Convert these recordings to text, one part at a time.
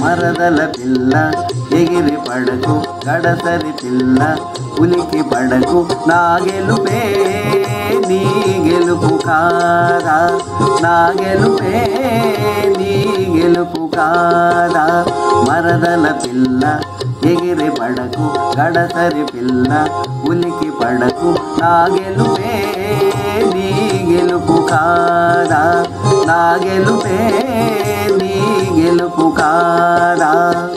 మరదల పిల్ల ఎగిరి పడకు గడసరి పిల్ల ఉలికి పడకు నా గెలుపే నీ గెలుపు కాదా నా గెలుపే నీ గెలుపు కాదా మరదల పిల్ల ఎగిరి పడకు గడసరి పిల్ల ఉలికి పడకు నా గెలుపే నీ గెలుపు కాదా నా గెలుపే నీ గెలుపు కాదా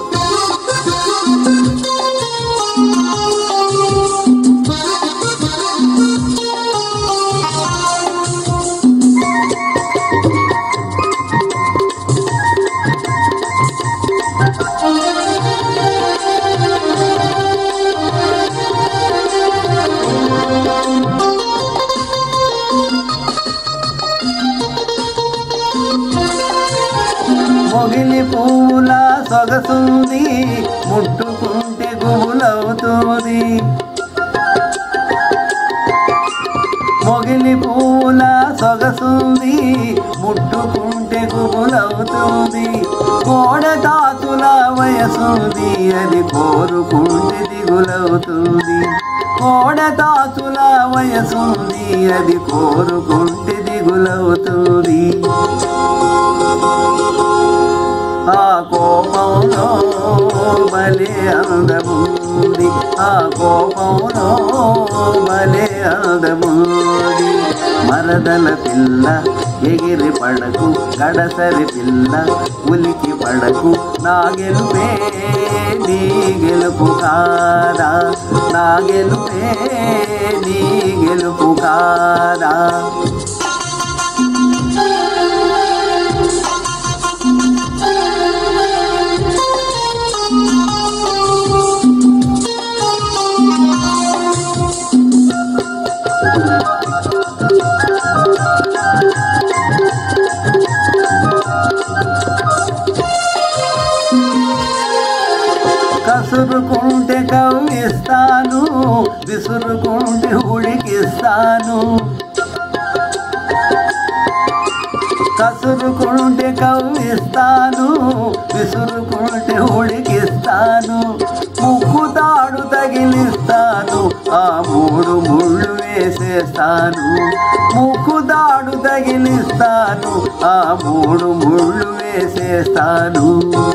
మొగిలి పువ్వుల సొగసుంది ముట్టుకుంటే గుబులవుతుంది మొగిలి పువ్వుల సొగసుంది ముట్టుకుంటే గుబులవుతుంది కోడ తాతుల వయసుంది అది కోరుకుంటే దిగులవుతుంది కోడ తాతుల వయసుంది అది కోరుకుంటే దిగులవుతుంది ఆ కోపంలో బలే అందముంది ఆ కోపంలో బలే అందముంది మరదల పిల్ల ఎగిరి పడకు గడసరి పిల్ల ఉలికి పడకు నా గెలుపే నీ గెలుపు కాదా నా గెలుపే నీ గెలుపు కాదా కసురుకుంటే కవ్విస్తాను విసురుకుంటే ఉడికిస్తాను కసురుకుంటే కవ్విస్తాను విసురుకుంటే ఉడికిస్తాను ముక్కు తాడు తగిలిస్తాను ఆ మూడు ముళ్ళు వేసేస్తాను ముక్కు తాడు తగిలిస్తాను ఆ మూడు ముళ్ళు వేసేస్తాను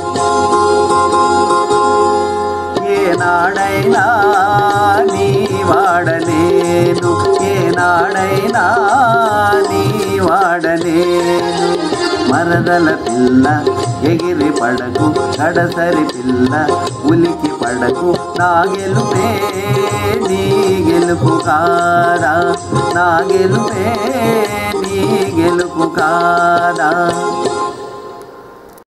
ఏనాడైనా నీ వాడలేను ఏనాడైనా నీ వాడలేను మరదల పిల్ల ఎగిరి పడకు గడసరి పిల్ల ఉలికి పడకు నా గెలుపే నీ గెలుపు కాదా నా గెలుపే నీ గెలుపు కాదా